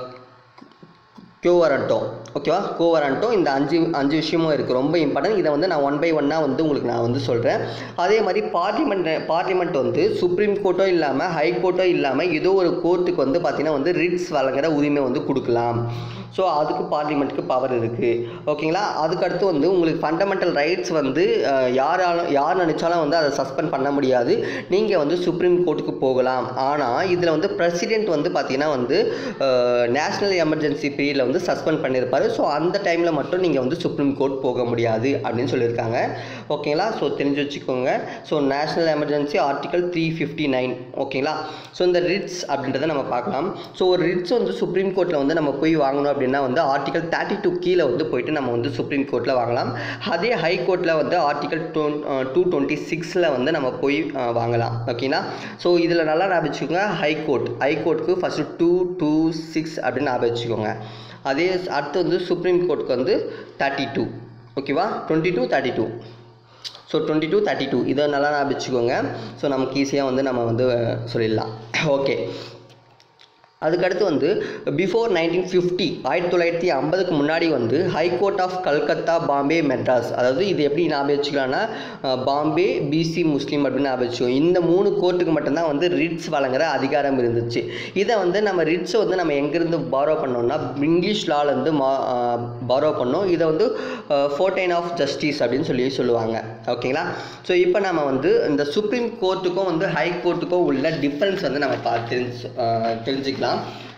கோவரண்டோ ஓகேவா கோவரண்டோ இந்த அஞ்சு அஞ்சு விஷயமும் இருக்குது ரொம்ப இம்பார்ட்டன்ட் இதை வந்து நான் ஒன் பை ஒன்னாக வந்து உங்களுக்கு நான் வந்து சொல்கிறேன் அதே மாதிரி பார்லிமெண்ட் பார்லிமெண்ட் வந்து சுப்ரீம் கோர்ட்டோ இல்லாமல் ஹை கோர்ட்டோ இல்லாமல் ஏதோ ஒரு கோர்ட்டுக்கு வந்து பார்த்தீங்கன்னா வந்து ரிட்ஸ் வழங்குற உரிமை வந்து கொடுக்கலாம் ஸோ அதுக்கு பார்லிமெண்ட்டுக்கு பவர் இருக்குது ஓகேங்களா அதுக்கடுத்து வந்து உங்களுக்கு ஃபண்டமெண்டல் ரைட்ஸ் வந்து அஹ், யாராலும் யார் நினச்சாலும் வந்து அதை சஸ்பெண்ட் பண்ண முடியாது நீங்கள் வந்து சுப்ரீம் கோர்ட்டுக்கு போகலாம் ஆனால் இதில் வந்து பிரசிடென்ட் வந்து பார்த்தீங்கன்னா வந்து நேஷ்னல் எமர்ஜென்சி பீரியடில் வந்து சஸ்பெண்ட் பண்ணியிருப்பாரு ஸோ அந்த டைமில் மட்டும் நீங்கள் வந்து சுப்ரீம் கோர்ட் போக முடியாது அப்படின்னு சொல்லியிருக்காங்க ஓகேங்களா ஸோ தெரிஞ்சு வச்சுக்கோங்க so national emergency article three fifty nine ஓகேங்களா ஸோ இந்த ரிட்ஸ் அப்படின்றத நம்ம பார்க்கலாம் ஸோ ஒரு ரிட்ஸ் வந்து சுப்ரீம் கோர்ட்டில் வந்து நம்ம போய் வாங்கணும் அப்படின்னா வந்து ஆர்டிகல் தேர்ட்டி டூ கீழே வந்து போயிட்டு நம்ம வந்து சுப்ரீம் கோர்ட்டில் வாங்கலாம் அதே ஹை கோர்ட்டில் வந்து ஆர்டிகல் டூ டூ டுவெண்ட்டி சிக்ஸில் வந்து நம்ம போய் அஹ், வாங்கலாம் ஓகேங்களா ஸோ இதில் நல்லா ஞாபகம் வச்சுக்கோங்க ஹை கோர்ட் ஹை கோர்ட்டுக்கு ஃபஸ்ட்டு டூ டூ சிக்ஸ் அப்படின்னு ஞாபகம் வச்சுக்கோங்க அதே அடுத்து வந்து சுப்ரீம் கோர்ட்டுக்கு வந்து தேர்ட்டி டூ ஓகேவா twenty two thirty two so twenty two thirty two இதை நல்லா ஞாபகம் வச்சுக்கோங்க ஸோ நமக்கு ஈஸியாக வந்து நம்ம வந்து அஹ், சொல்லிடலாம் ஓகே அதுக்கடுத்து வந்து பிஃபோர் நைன்டீன் ஃபிஃப்டி ஆயிரத்தி தொள்ளாயிரத்தி ஐம்பதுக்கு முன்னாடி வந்து high court of Calcutta Bombay Madras அதாவது இது எப்படி ஞாபகம் வச்சுக்கலாம்னா அஹ், பாம்பே பிசி முஸ்லீம் அப்படின்னு ஞாபகம் வச்சுக்கோங்க இந்த மூணு கோர்ட்டுக்கு மட்டும்தான் வந்து ரிட்ஸ் வழங்குற அதிகாரம் இருந்துச்சு இதை வந்து நம்ம ரிட்ஸை வந்து நம்ம எங்கேருந்து பாரோ பண்ணோம்னா இங்கிலீஷ் லாலேருந்து மா பாரோ பண்ணோம் இதை வந்து ஃபோர்டைன் ஆஃப் ஜஸ்டிஸ் அப்படின்னு சொல்லி சொல்லுவாங்க ஓகேங்களா ஸோ இப்போ நம்ம வந்து இந்த சுப்ரீம் கோர்ட்டுக்கும் வந்து ஹை கோர்ட்டுக்கும் உள்ள டிஃப்ரென்ஸ் வந்து நம்ம பார்த்து தெரிஞ்சு அஹ், தெரிஞ்சுக்கலாம்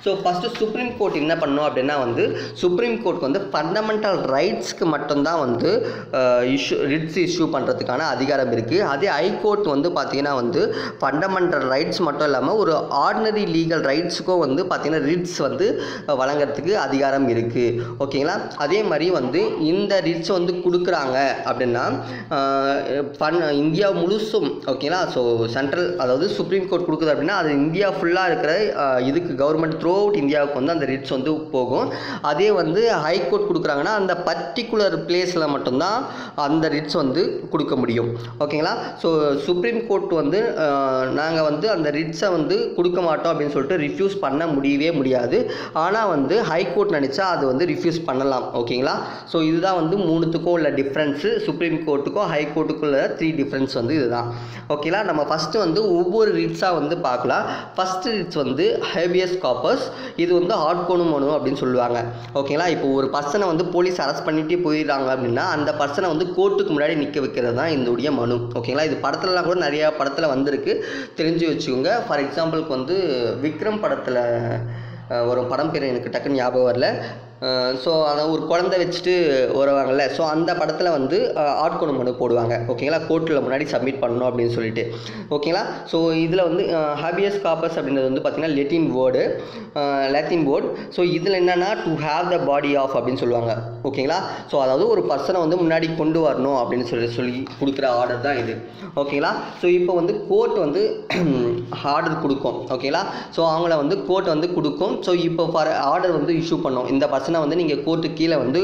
ஸோ ஃபஸ்ட்டு சுப்ரீம் கோர்ட் என்ன பண்ணோம் அப்படின்னா வந்து சுப்ரீம் கோர்ட் வந்து ஃபண்டமெண்டல் ரைட்ஸ்க்கு மட்டும்தான் வந்து இஷ்யூ ரிட்ஸ் இஷ்யூ பண்ணுறதுக்கான அதிகாரம் இருக்குது அதே ஹைகோர்ட் வந்து பார்த்திங்கன்னா வந்து ஃபண்டமெண்டல் ரைட்ஸ் மட்டும் இல்லாமல் ஒரு ஆர்டினரி லீகல் ரைட்ஸுக்கும் வந்து பார்த்திங்கன்னா ரிட்ஸ் வந்து அஹ், வழங்குறதுக்கு அதிகாரம் இருக்குது ஓகேங்களா அதே மாதிரி வந்து இந்த ரிட்ஸ் வந்து கொடுக்குறாங்க அப்படின்னா அஹ், ஃபன் இந்தியா முழுசும் ஓகேங்களா ஸோ சென்ட்ரல் அதாவது சுப்ரீம் கோர்ட் கொடுக்குது அப்படின்னா அது இந்தியா ஃபுல்லாக இருக்கிற அஹ், இதுக்கு கவர்மெண்ட் த்ரூ அவுட் இந்தியாவுக்கு வந்து அந்த ரிட்ஸ் வந்து போகும் அதே வந்து ஹைகோர்ட் கொடுக்குறாங்கன்னா அந்த பர்டிகுலர் பிளேஸில் மட்டும்தான் அந்த ரிட்ஸ் வந்து கொடுக்க முடியும் ஓகேங்களா ஸோ சுப்ரீம் கோர்ட் வந்து நாங்கள் வந்து அந்த ரிட்ஸை வந்து கொடுக்க மாட்டோம் அப்படின்னு சொல்லிட்டு ரிஃப்யூஸ் பண்ண முடியவே முடியாது ஆனால் வந்து ஹைகோர்ட் நினச்சா அது வந்து ரிஃப்யூஸ் பண்ணலாம் ஓகேங்களா ஸோ இதுதான் வந்து மூணுத்துக்கும் உள்ள டிஃப்ரென்ஸு சுப்ரீம் கோர்ட்டுக்கும் ஹைகோர்ட்டுக்கும் உள்ள த்ரீ டிஃப்ரென்ஸ் வந்து இதுதான் ஓகேங்களா நம்ம ஃபஸ்ட்டு வந்து ஒவ்வொரு ரிட்ஸாக வந்து பார்க்கலாம் ஃபஸ்ட்டு ரிட்ஸ் வந்து ஹேபியஸ் காப்பர்ஸ் இது வந்து ஆட்கோணு மனு அப்படின்னு சொல்லுவாங்க ஓகேங்களா இப்போ ஒரு பர்சனை வந்து போலீஸ் அரெஸ்ட் பண்ணிட்டு போயிடுறாங்க அப்படின்னா அந்த பர்சனை வந்து கோர்ட்டுக்கு முன்னாடி நிற்க வைக்கிறது தான் இதோடைய மனு ஓகேங்களா இது படத்துலலாம் கூட நிறையா படத்தில் வந்திருக்கு தெரிஞ்சு வச்சுக்கோங்க ஃபார் எக்ஸாம்பிளுக்கு வந்து விக்ரம் படத்தில் ஒரு படம் பேர் எனக்கு டக்குன்னு ஞாபகம் வரல ஸோ அதை ஒரு குழந்தை வச்சுட்டு வருவாங்கல்ல ஸோ அந்த படத்தில் வந்து அஹ், ஆட்கொணு மனு போடுவாங்க ஓகேங்களா கோர்ட்டில் முன்னாடி சப்மிட் பண்ணணும் அப்படின்னு சொல்லிட்டு ஓகேங்களா ஸோ இதில் வந்து ஹாபியஸ் காப்பஸ் அப்படின்றது வந்து பார்த்திங்கன்னா Latin word Latin word so இதில் என்னென்னா to have the body of அப்படின்னு சொல்லுவாங்க ஓகேங்களா ஸோ அதாவது ஒரு பர்சனை வந்து முன்னாடி கொண்டு வரணும் அப்படின்னு சொல்லி சொல்லி கொடுக்குற ஆர்டர் தான் இது ஓகேங்களா ஸோ இப்போ வந்து கோர்ட் வந்து ஆர்டர் கொடுக்கும் ஓகேங்களா ஸோ அவங்கள வந்து கோர்ட் வந்து கொடுக்கும் ஸோ இப்போ ஃபார் ஆர்டர் வந்து இஷ்யூ பண்ணோம் இந்த பர்சனை வந்து நீங்கள் கோர்ட்டு கீழே வந்து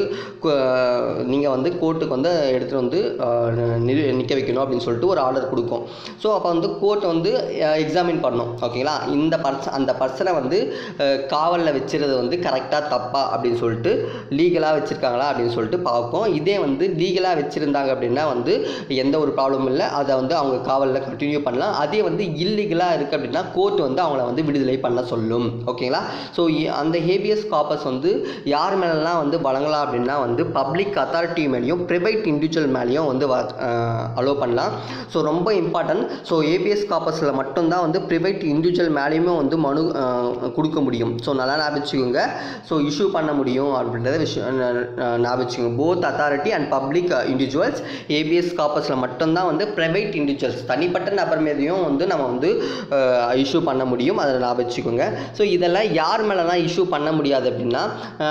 நீங்கள் வந்து கோர்ட்டுக்கு வந்து எடுத்துகிட்டு வந்து அஹ், நிறு நிற்க வைக்கணும் அப்படின்னு சொல்லிட்டு ஒரு ஆர்டர் கொடுக்கும் ஸோ அப்போ வந்து கோர்ட் வந்து எக்ஸாமின் பண்ணணும் ஓகேங்களா இந்த பர்சன் அந்த பர்சனை வந்து காவலில் வச்சுருது வந்து கரெக்டாக தப்பா அப்படின்னு சொல்லிட்டு லீகலாக வச்சுருக்காங்களா அப்படின்னு சொல்லிட்டு பார்க்கும் இதே வந்து லீகலாக வச்சுருந்தாங்க அப்படின்னா வந்து எந்த ஒரு ப்ராப்ளமும் இல்லை அதை வந்து அவங்க காவலில் கண்டினியூ பண்ணலாம் அதே வந்து இல்லீகலாக இருக்குது அப்படின்னா கோர்ட் வந்து அவங்கள வந்து விடுதலை பண்ண சொல்லும் ஓகேங்களா ஸோ அந்த ஹேபியஸ் காப்பஸ் வந்து யார் மேலெல்லாம் வந்து வழங்கலாம் அப்படின்னா வந்து பப்ளிக் அத்தாரிட்டி மேலேயும் ப்ரைவேட் இண்டிவிஜுவல் மேலேயும் வந்து அலோவ் பண்ணலாம் ஸோ ரொம்ப இம்பார்ட்டன்ட் ஸோ ஏபிஎஸ் காப்பஸில் மட்டும்தான் வந்து ப்ரைவேட் இண்டிவிஜுவல் மேலேயுமே வந்து மனு அஹ், கொடுக்க முடியும் ஸோ நல்லா ஞாபகம் வச்சுக்கோங்க ஸோ இஷ்யூ பண்ண முடியும் அப்படின்றத விஷயம் ந- ந- ஞாபகம் வச்சுக்கோங்க both authority and public individuals habeas காப்பஸில் மட்டும்தான் வந்து ப்ரைவேட் இண்டிவிஜுவல்ஸ் தனிப்பட்ட நபர் மீதையும் வந்து நம்ம வந்து இஷ்யூ பண்ண முடியும் அதை ஞாபகம் வச்சுக்கோங்க ஸோ இதெல்லாம் யார் மேலெலாம் இஷ்யூ பண்ண முடியாது அப்படின்னா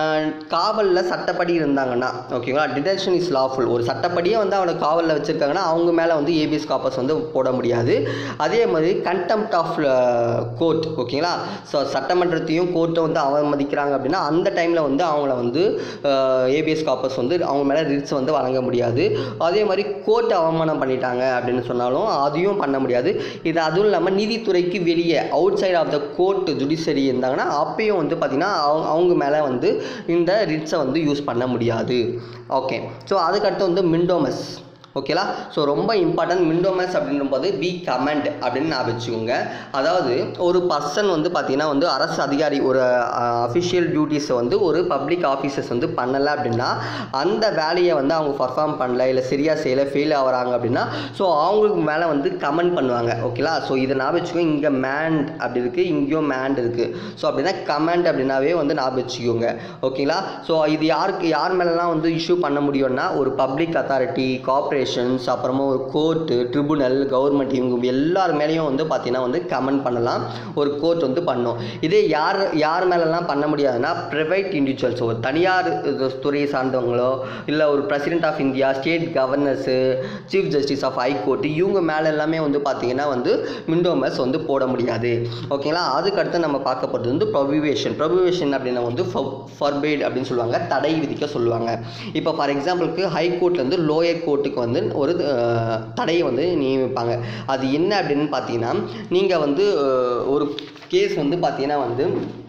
காவலில் சட்டப்படி இருந்தாங்கன்னா ஓகேங்களா டிடென்ஷன் இஸ் லாஃபுல் ஒரு சட்டப்படியே வந்து அவனை காவலில் வச்சுருக்காங்கன்னா அவங்க மேலே வந்து ஏபிஎஸ் காப்பஸ் வந்து போட முடியாது அதே மாதிரி கண்டெம்ட் ஆஃப் கோர்ட் ஓகேங்களா ஸோ சட்டமன்றத்தையும் கோர்ட்டை வந்து அவமதிக்கிறாங்க அப்படின்னா அந்த டைமில் வந்து அவங்கள வந்து ஏபிஎஸ் காப்பஸ் வந்து அவங்க மேலே ரிட்ஸ் வந்து வழங்க முடியாது அதே மாதிரி கோர்ட் அவமானம் பண்ணிட்டாங்க அப்படின்னு சொன்னாலும் அதையும் பண்ண முடியாது இது அதுவும் இல்லாமல் நீதித்துறைக்கு வெளியே outside of the court judiciary இருந்தாங்கன்னா அப்பயும் வந்து பார்த்திங்கன்னா அவங்க அவங்க மேலே வந்து இந்த ரிட்ஸை வந்து யூஸ் பண்ண முடியாது ஓகே ஸோ அதுக்கடுத்து வந்து மிண்டோமஸ் ஓகேலா ஸோ ரொம்ப இம்பார்ட்டன்ட் மிண்டோமஸ் அப்படின்னும்போது வி கமெண்ட் அப்படின்னு நான் வச்சுக்கோங்க அதாவது ஒரு பர்சன் வந்து பார்த்தீங்கன்னா வந்து அரசு அதிகாரி ஒரு அஃபிஷியல் டியூட்டிஸை வந்து ஒரு பப்ளிக் ஆஃபீஸர்ஸ் வந்து பண்ணலை அப்படின்னா அந்த வேலையை வந்து அவங்க பர்ஃபார்ம் பண்ணல இல்லை சரியாக செய்யலை ஃபெயில் ஆகுறாங்க அப்படின்னா ஸோ அவங்களுக்கு மேலே வந்து கமெண்ட் பண்ணுவாங்க ஓகேலா ஸோ இதை நான் வச்சுக்கோங்க இங்கே மேண்ட் அப்படி இருக்குது இங்கேயும் மேண்ட் இருக்குது ஸோ அப்படின்னா கமெண்ட் அப்படின்னாவே வந்து ஞாபகம் வச்சுக்கோங்க ஓகேங்களா ஸோ இது யாருக்கு யார் மேலெலாம் வந்து இஷ்யூ பண்ண முடியும்னா ஒரு பப்ளிக் அத்தாரிட்டி கார்ப்பரேஷன்ஸ் அப்புறமா ஒரு கோர்ட்டு ட்ரிபுனல் கவர்மெண்ட் இவங்க எல்லார் மேலேயும் வந்து பார்த்தீங்கன்னா வந்து கமெண்ட் பண்ணலாம் ஒரு கோர்ட் வந்து பண்ணும் இதே யார் யார் மேலெல்லாம் பண்ண முடியாதுன்னா ப்ரைவேட் இண்டிவிஜுவல்ஸ் ஒரு தனியார் இது துறையை சார்ந்தவங்களோ இல்லை ஒரு president of India state governors chief justice of high court இவங்க மேலே எல்லாமே வந்து பார்த்தீங்கன்னா வந்து மிண்டோமஸ் வந்து போட முடியாது ஓகேங்களா அதுக்கடுத்து நம்ம பார்க்க போகிறது வந்து ப்ரொபிவேஷன் ப்ரொபிவேஷன் அப்படின்னா வந்து ஃபர்பேட் அப்படின்னு சொல்லுவாங்க தடை விதிக்க சொல்லுவாங்க இப்போ ஃபார் எக்ஸாம்பிளுக்கு ஹை கோர்ட்லேருந்து லோயர் கோர்ட்டுக்கு வந்து ஒரு அஹ், தடையை வந்து நியமிப்பாங்க அது என்ன அப்படின்னு பார்த்தீங்கன்னா நீங்கள் வந்து அஹ், ஒரு கேஸ் வந்து பார்த்தீங்கன்னா வந்து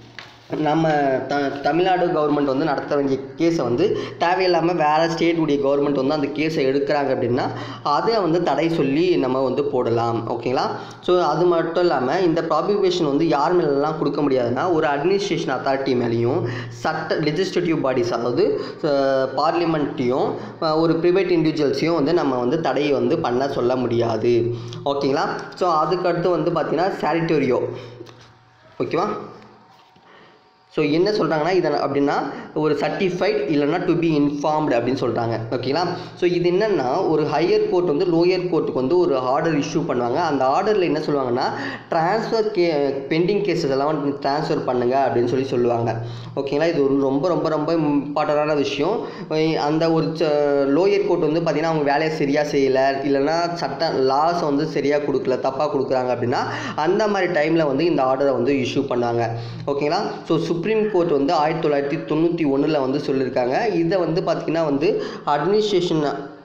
நம்ம த தமிழ்நாடு கவர்மெண்ட் வந்து நடத்த வேண்டிய கேஸை வந்து தேவையில்லாமல் வேறு ஸ்டேட்டுடைய கவர்மெண்ட் வந்து அந்த கேஸை எடுக்கிறாங்க அப்படின்னா அதை வந்து தடை சொல்லி நம்ம வந்து போடலாம் ஓகேங்களா ஸோ அது மட்டும் இல்லாமல் இந்த ப்ராபிகேஷன் வந்து யார் மேலெல்லாம் கொடுக்க முடியாதுன்னா ஒரு அட்மினிஸ்ட்ரேஷன் அத்தாரிட்டி மேலேயும் சட்ட லெஜிஸ்லேட்டிவ் பாடிஸ் அதாவது பார்லிமெண்ட்டையும் ஒரு ப்ரைவேட் இண்டிவிஜுவல்ஸையும் வந்து நம்ம வந்து தடையை வந்து பண்ண சொல்ல முடியாது ஓகேங்களா ஸோ அதுக்கடுத்து வந்து பார்த்திங்கன்னா சாரிட்டோரியோ ஓகேவா ஸோ என்ன சொல்கிறாங்கன்னா இதை அப்படின்னா ஒரு சர்டிஃபைட் இல்லைன்னா டு பி இன்ஃபார்ம்டு அப்படின்னு சொல்கிறாங்க ஓகேங்களா ஸோ இது என்னென்னா ஒரு ஹையர் கோர்ட் வந்து லோயர் கோர்ட்டுக்கு வந்து ஒரு ஆர்டர் இஷ்யூ பண்ணுவாங்க அந்த ஆர்டரில் என்ன சொல்லுவாங்கன்னா ட்ரான்ஸ்ஃபர் கே பெண்டிங் கேசஸ் எல்லாம் வந்து ட்ரான்ஸ்ஃபர் பண்ணுங்க அப்படின்னு சொல்லி சொல்லுவாங்க ஓகேங்களா இது ஒரு ரொம்ப ரொம்ப ரொம்ப இம்பார்ட்டண்டான விஷயம் அஹ் அந்த ஒரு லோயர் கோர்ட் வந்து பார்த்திங்கன்னா அவங்க வேலையை சரியாக செய்யலை இல்லைன்னா சட்ட லாஸ் வந்து சரியாக கொடுக்கல தப்பாக கொடுக்குறாங்க அப்படின்னா அந்த மாதிரி டைமில் வந்து இந்த ஆர்டரை வந்து இஷ்யூ பண்ணாங்க ஓகேங்களா ஸோ சுப்ரீம் கோர்ட் வந்து ஆயிரத்தி தொள்ளாயிரத்தி தொண்ணூற்றி ஒன்றில் வந்து சொல்லியிருக்காங்க இதை வந்து பார்த்திங்கன்னா வந்து அட்மினிஸ்ட்ரேஷன்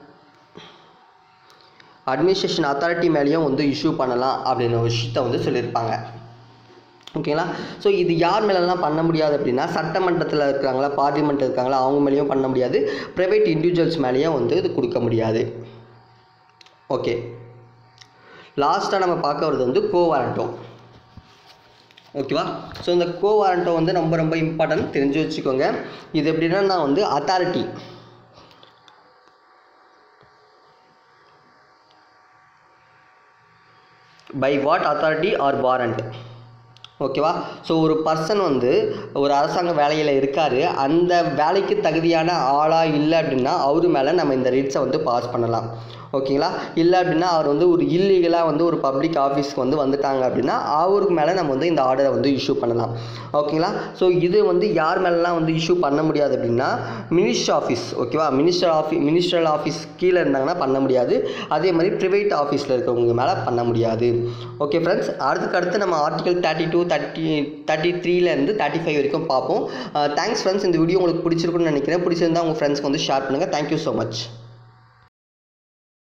அட்மினிஸ்ட்ரேஷன் அத்தாரிட்டி மேலேயும் வந்து இஷ்யூ பண்ணலாம் அப்படின்ற ஒரு விஷயத்த வந்து சொல்லியிருப்பாங்க ஓகேங்களா ஸோ இது யார் மேலெல்லாம் பண்ண முடியாது அப்படின்னா சட்டமன்றத்தில் இருக்கிறாங்களா பார்லிமெண்ட் இருக்காங்களா அவங்க மேலேயும் பண்ண முடியாது ப்ரைவேட் இண்டிவிஜுவல்ஸ் மேலேயும் வந்து இது கொடுக்க முடியாது ஓகே லாஸ்ட்டாக நம்ம பார்க்க வரது வந்து கோ வாரண்டோ ஓகேவா ஸோ இந்த கோ வாரண்டோ வந்து ரொம்ப ரொம்ப இம்பார்ட்டன்ட் தெரிஞ்சு வச்சுக்கோங்க இது எப்படின்னா வந்து authority by what authority or warrant ஓகேவா ஸோ ஒரு பர்சன் வந்து ஒரு அரசாங்க வேலையில் இருக்கார் அந்த வேலைக்கு தகுதியான ஆளாக இல்லை அப்படின்னா அவர் மேலே நம்ம இந்த ரிட்ஸை வந்து பாஸ் பண்ணலாம் ஓகேங்களா இல்லை அப்படின்னா அவர் வந்து ஒரு இல்லீகலாக வந்து ஒரு பப்ளிக் ஆஃபீஸ்க்கு வந்து வந்துட்டாங்க அப்படின்னா அவருக்கு மேலே நம்ம வந்து இந்த ஆர்டரை வந்து இஷ்யூ பண்ணலாம் ஓகேங்களா ஸோ இது வந்து யார் மேலெலாம் வந்து இஷ்யூ பண்ண முடியாது அப்படின்னா மினிஸ்டர் ஆஃபீஸ் ஓகேவா மினிஸ்டர் ஆஃபீஸ் மினிஸ்ட்ரல் ஆஃபீஸ் கீழே இருந்தாங்கன்னா பண்ண முடியாது அதே மாதிரி ப்ரைவேட் ஆஃபீஸில் இருக்கிறவங்க மேலே பண்ண முடியாது ஓகே ஃப்ரெண்ட்ஸ் அடுத்துக்கு அடுத்து நம்ம article thirty two thirty thirty த்ரீலேருந்து தேர்ட்டி ஃபைவ் வரைக்கும் பார்ப்போம் தேங்க்ஸ் ஃப்ரெண்ட்ஸ் இந்த வீடியோ உங்களுக்கு பிடிச்சிருக்குன்னு நினைக்கிறேன் பிடிச்சிருந்தா உங்கள் ஃப்ரெண்ட்ஸ்க்கு வந்து ஷேர் பண்ணுங்கள் தேங்க்யூ ஸோ மச்